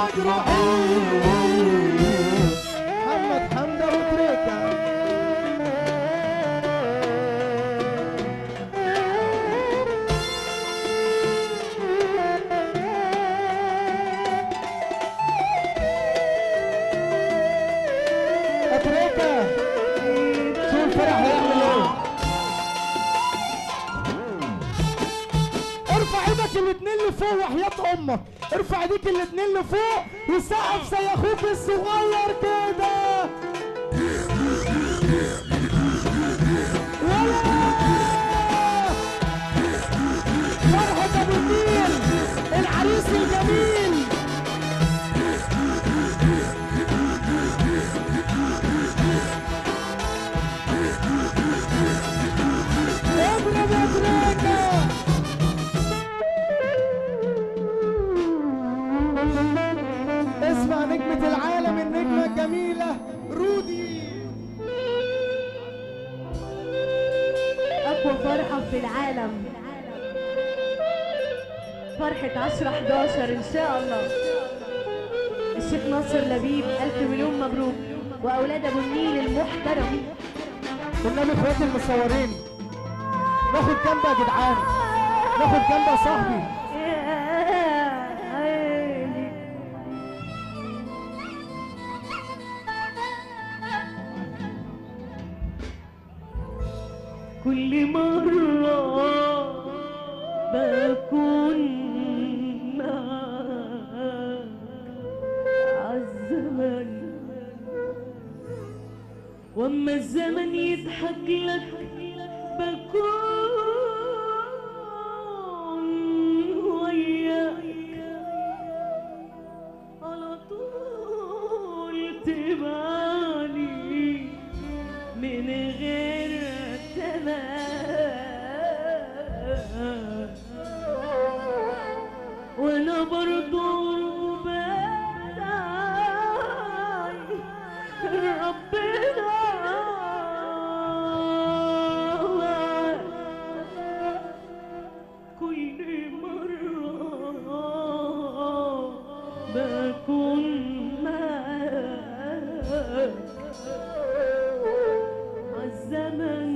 مجروحين محمد حمدة وتريكة أتريكة شو الفرح هيعمل ايه ارفع ايدك الاتنين لفوق وحياة امك ارفع ايديك الاتنين لفوق وسقف زي اخوك الصغير كده ولا فرحة ابو النيل العريس الجميل اضرب يا تريكة اسمع نجمة العالم النجمة الجميلة رودي أقوى فرحة في العالم فرحة 10 11 إن شاء الله الشيخ ناصر لبيب ألف مليون مبروك وأولاد أبو النيل المحترم والنبي اخواتي المصورين ناخد جنب يا جدعان ناخد جنب يا صاحبي يا عيني. كل مرة بكون معاك عالزمن واما الزمن يضحك لك بكون وياك على طول تبالي من غير تمام وانا برضو بدعي ربنا كل مرة بكون معاك عالزمن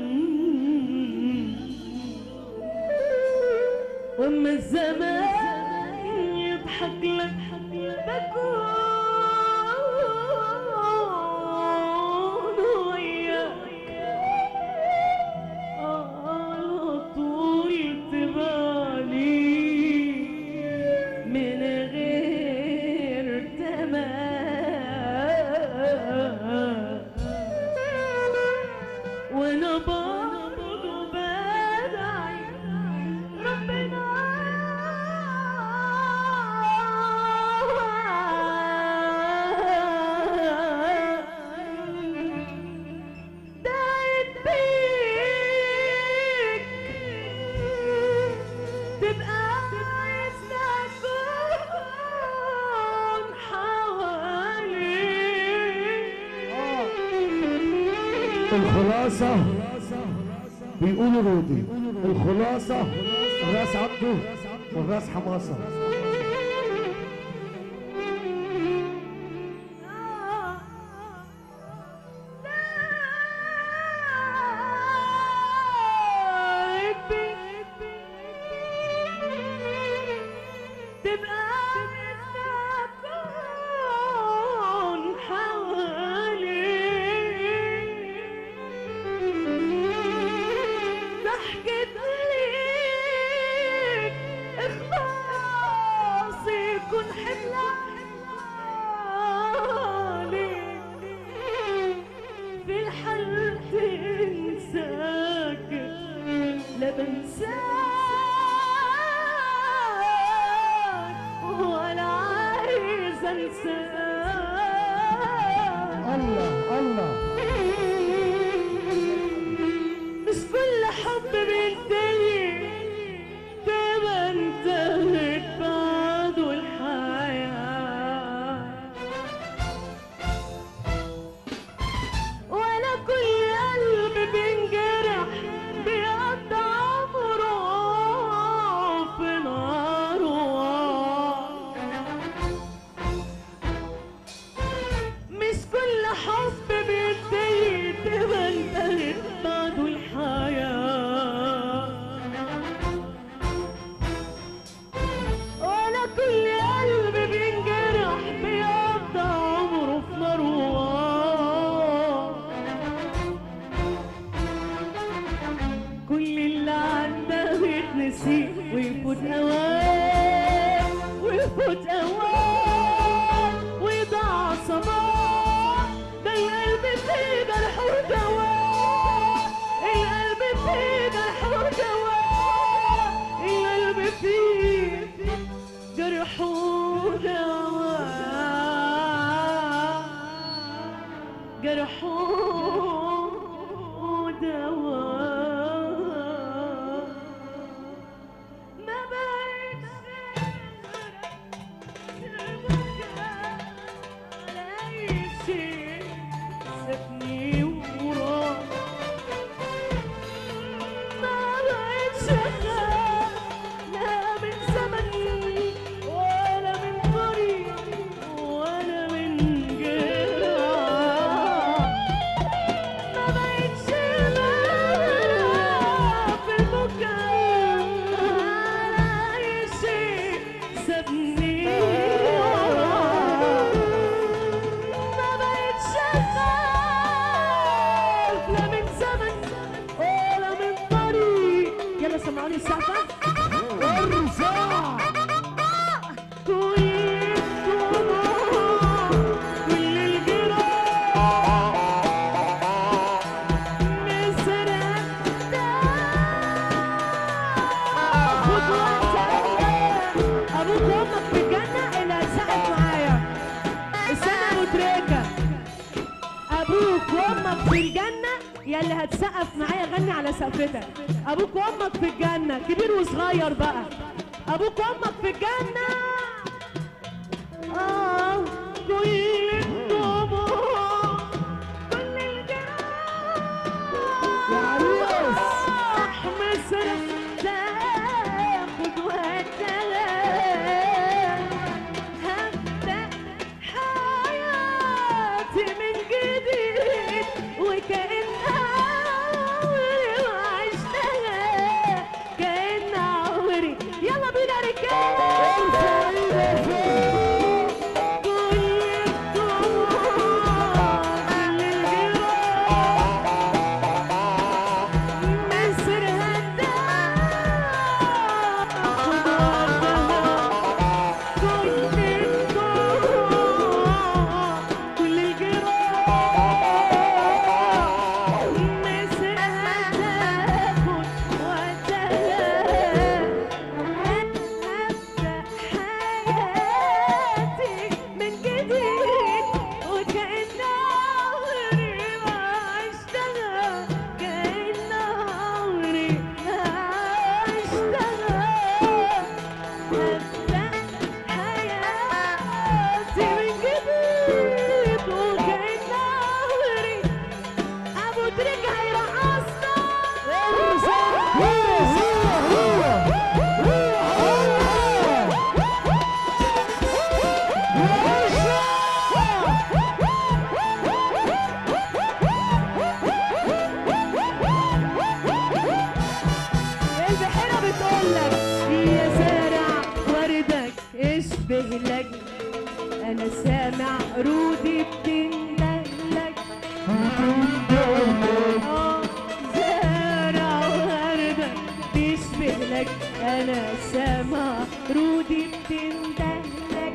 واما الزمان يضحك لك بكون وياك على طول تبالي من غير تمام وانا برضو بدعي ربنا دعيت بيك تبقى عايزنا أكون حواليك الخلاصة بيقولوا رودي الخلاصة الراس عبده والراس حماصة تبقى تكون حواليك ضحكت ليك اخلاصي يكون حملانك في الحل تنساك لا بنساك ولا عايز انساك الله الله مش كل حب بينتهي تبقى انتهت بعده الحياة ولا كل قلب بينجرح بيقضي عمره في ناره ودواء جرح ودواء ما بقتش البكاء على أي شيء سابني وراه ما بقتش أخاف لا من زمني ولا من طريقي ولا من جراح ما بقتش أخاف البكاء على أي شيء سابني وراه ما بقتش أخاف لا من زمن ولا من طريق يلا سمعوني السقفة ارزع كل الدموع كل الجراح مسرح خد وقتك ابوك وامك في الجنة اللي هتسقف معايا استنى ابو تريكة ابوك وامك في الجنة يا اللي هتسقف معايا غني على سقفتك ابوك وامك في الجنة كبير وصغير بقى ابوك وامك في الجنة اه كل الدموع كل يا عريس. الجراح مسرح تاخد وقتها هبدأ حياتي من جديد وكأن عمري ما عشتها كأن عمري يلا بينا رجالة ارفع ايدك فوق كل الدموع كل الجراح مصر هتاخد وقتها كل الدموع كل الجراح مصر هتاخد وقتها هبدأ حياتي من جديد وكأن عمري ما عشتها كأن عمري ما عشتها هبدأ حياتي من جديد وكأن عمري أبو تريك هيرقصنا ارزع هو هو هو البحيرة بتقول لك يا زارع وردك اشبه لك انا سامع رودي بتندهلك آه، زارع وردك بيشبه لك انا سامع رودي بتندهلك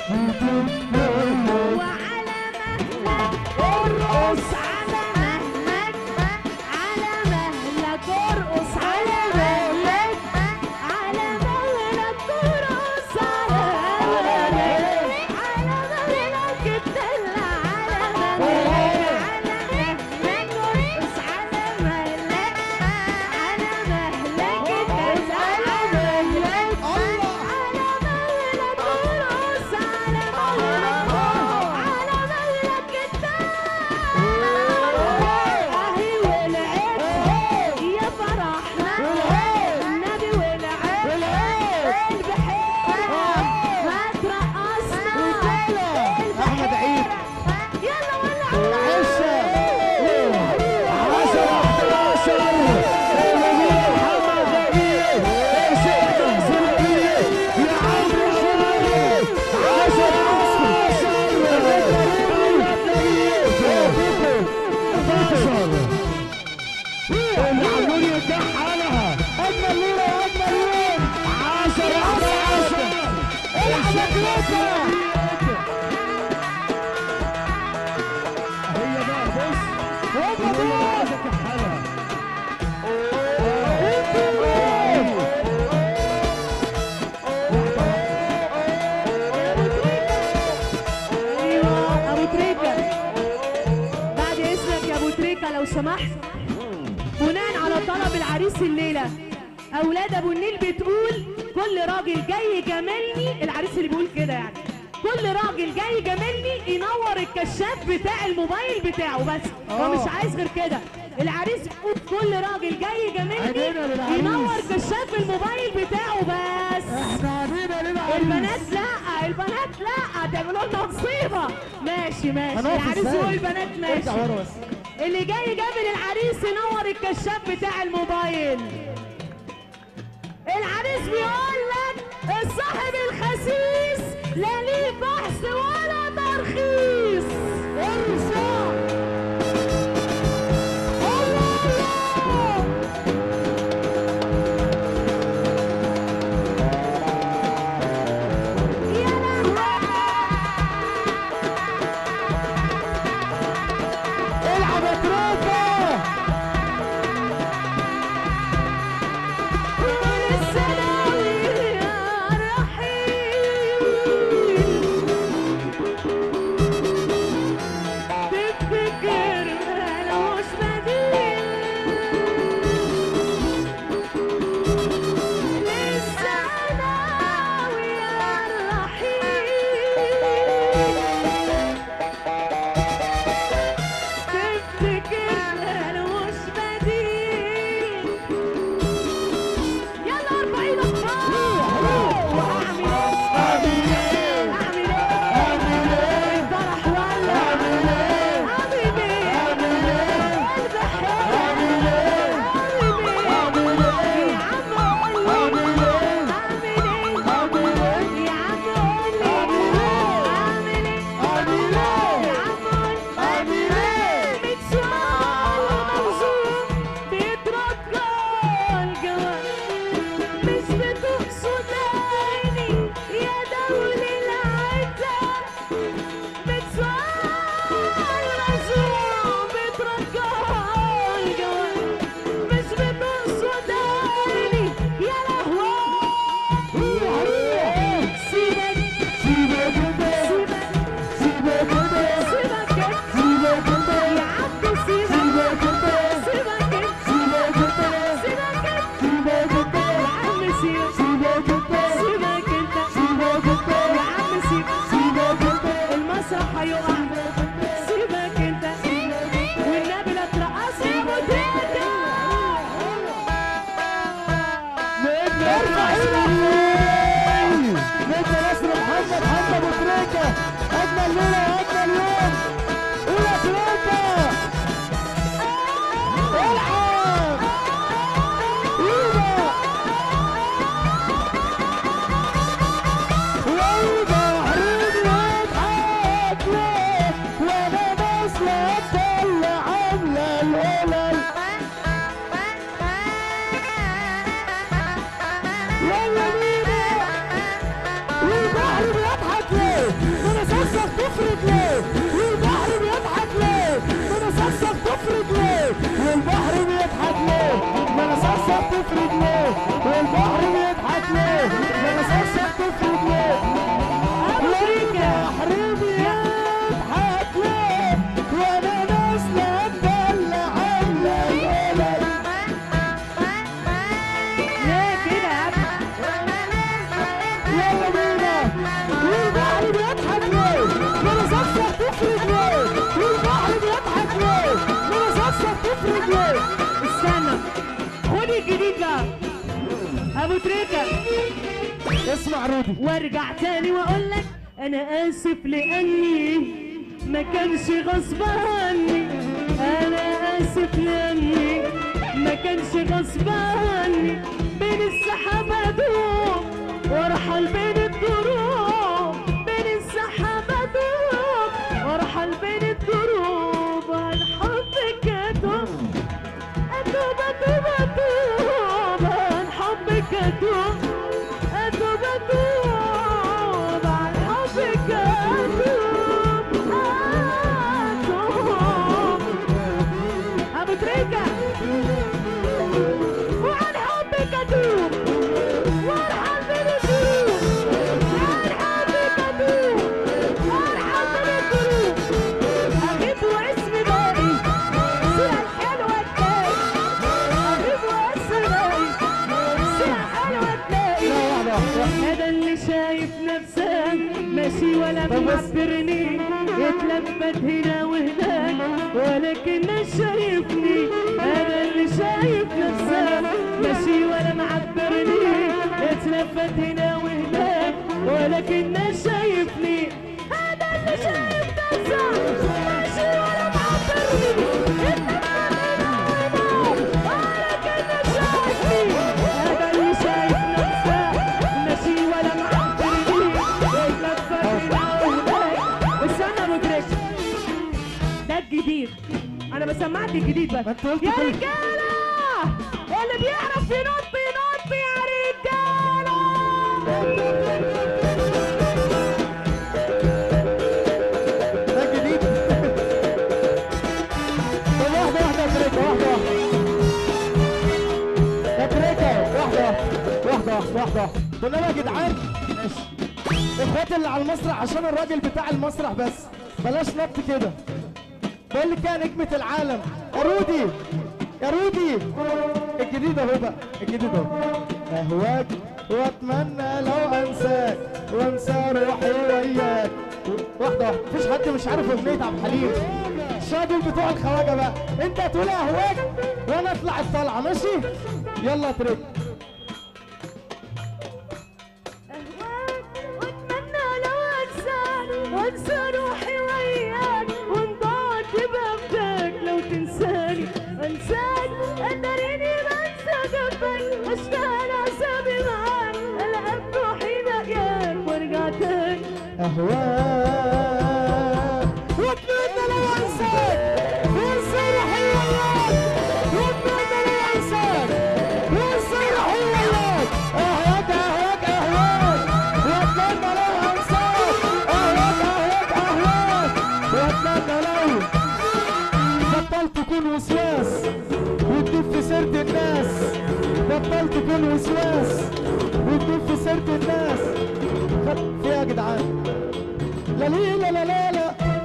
وعلى مهلك ارقص على مهلك على مهلك ارقص على مهلك على مهلك ارقص على مهلك على مهلك اتدلع على مهلك على مهلك ارقص على مهلك على مهلك اتدلع على مهلك على مهلك ارقص على مهلك على مهلك اتدلع اهي ولعت يا فرحنا النبي ولعت البحيرة هترقصنا احمد عيد يلا ولع العشة عشرة 11 النبي محمد نبيل الشيخ تحسن نبيل يا عمرو الشمالي عشرة 11 العمود يكحلها اجمل ليله واجمل يوم 10 11 العب يا هي بقى بص هم دول كحلها انتوا سمحت بناء على طلب العريس الليله اولاد ابو النيل بتقول كل راجل جاي يجاملني العريس اللي بيقول كده يعني كل راجل جاي يجاملني ينور الكشاف بتاع الموبايل بتاعه بس هو آه. مش عايز غير كده العريس بيقول كل راجل جاي يجاملني عينينا للعريس. ينور كشاف الموبايل بتاعه بس احنا علينا للعريس البنات لا البنات لا تعملوا لنا مصيبه ماشي ماشي هنقف العريس إزاي؟ والبنات ماشي ارجع ورا بس اللي جاي جابل العريس ينور الكشاف بتاع الموبايل العريس بيقول لك الصاحب الخسيس لا ليه بحث ولا ترخيص ارجع يا العب يا تروفة لهوي الثانوي يا رحيل تفتكر ملوش بديل للثانوي يا رحيل تفتكر ملوش بديل يلا ارفع ايدك فوق واعمل ايه اعمل ايه الفرح ولا اعمل ايه قلبي حلو اعمل ايه يا عم قول لي اعمل ايه يا عم قول لي اعمل ايه يا عم قول متسوال وموزون بيترجى الجواب مش بتقصد عيني يا دول العتاب متسوال مزوم بيترجى الجواب مش بتقصد عيني يا لهوي سيبك سيبك انت سيبك سيبك انت سيبك سيبك انت يا عبد سيبك سيبك انت سيبك سيبك انت سيبك سيبك انت يا عم سيبك سيبك انت سيبك انت سيبك انت يا عم سيبك سيبك انت المسرح هيقع سيبك انت والنبي لا ترقص يا ابو تيتا ارفع ايدك نجم نصر محمد حمد ابو تريكه اجمل ليله واجمل يوم قول يا تريكه العب ايدك والبحر بيضحك ليه وانا نازله اللي عامله القلل يلا بينا والبحر بيضحك ليه وانا صرصر تفرج ليه والبحر بيضحك ليه وانا صرصر تفرج ليه والبحر بيضحك ليه وانا صرصر تفرج ليه والبحر بيضحك ليه وانا صرصر تفرج ليه والبحر بيضحك ليه وانا نازله اتدلع على القلل ليه كده يا عم يلا بينا والبحر بيضحك ليه من صفصف تفرج ليه والبحر بيضحك ليه من صفصف تفرج ليه استنى خد الجديد بقى ابو تريكه اسمع رودي وارجع تاني واقول لك انا اسف لاني ما كانش غصب عني انا اسف لاني ما كانش غصب عني بين السحاب ادوب وارحل بين الدروب بين السحاب ادوب وارحل بين الدروب عن حبك ادوب ادوب ادوب ادوب عن حبك ادوب ادوب ادوب عن حبك ادوب ادوب ابو تريكه وعن حبك ادوب وارحل بين الدروب ولا طب بس- معبرني يتلفت هنا وهناك ولكن مش شايفني انا اللي شايف نفسه ماشي ولا معبرني يتلفت هنا وهناك ولكن مش شايفني هذا اللي شايف نفسه ماشي ولا معبرني يتلفت هنا وهناك ولكن مش شايفني هذا اللي شايف نفسه ماشي ولا معبرني يتلفت هنا وهناك استنى مدرك ده الجديد انا بسمعك الجديد بس ما انت قلت يا كل- رجاله اللي بيعرف ينط ينط يا رجاله ده الجديد طب واحدة واحدة يا تريكة واحدة واحدة يا تريكة واحدة واحدة واحدة واحدة واحدة قلنا بقى يا جدعان ماشي اخواتي اللي على المسرح عشان الراجل بتاع المسرح بس بلاش نط كده بقول لك يا نجمة العالم يا رودي يا رودي الجديد اهو بقى الجديد اهو اهواك واتمنى لو انساك وانسى روحي وياك واحدة واحدة مفيش حد مش عارف اغنية عبد الحليم الشادل بتوع الخواجة بقى انت هتقول اهواك وانا اطلع الطلعة ماشي يلا يا تريك أهواك وأتمنى لو أنساك وأنسى روحي وياك وانضعت بأبداك لو تنساني أنساك أدريني بنسى جنبك أشتاق لعذابي معاك ألعب روحي لقياك وأرجع تاني اهواك واتمنى لو انساك وانسى روحي وياك واتمنى لو انساك وانسى روحي وياك اهواك اهواك اهواك واتمنى لو انساك اهواك اهواك اهواك واتمنى لو بطلت تكون وسواس وتدوب في سيرة الناس بطلت تكون وسواس وتدوب في سيرة الناس خد- في إيه يا جدعان لا لي لا لا لا لا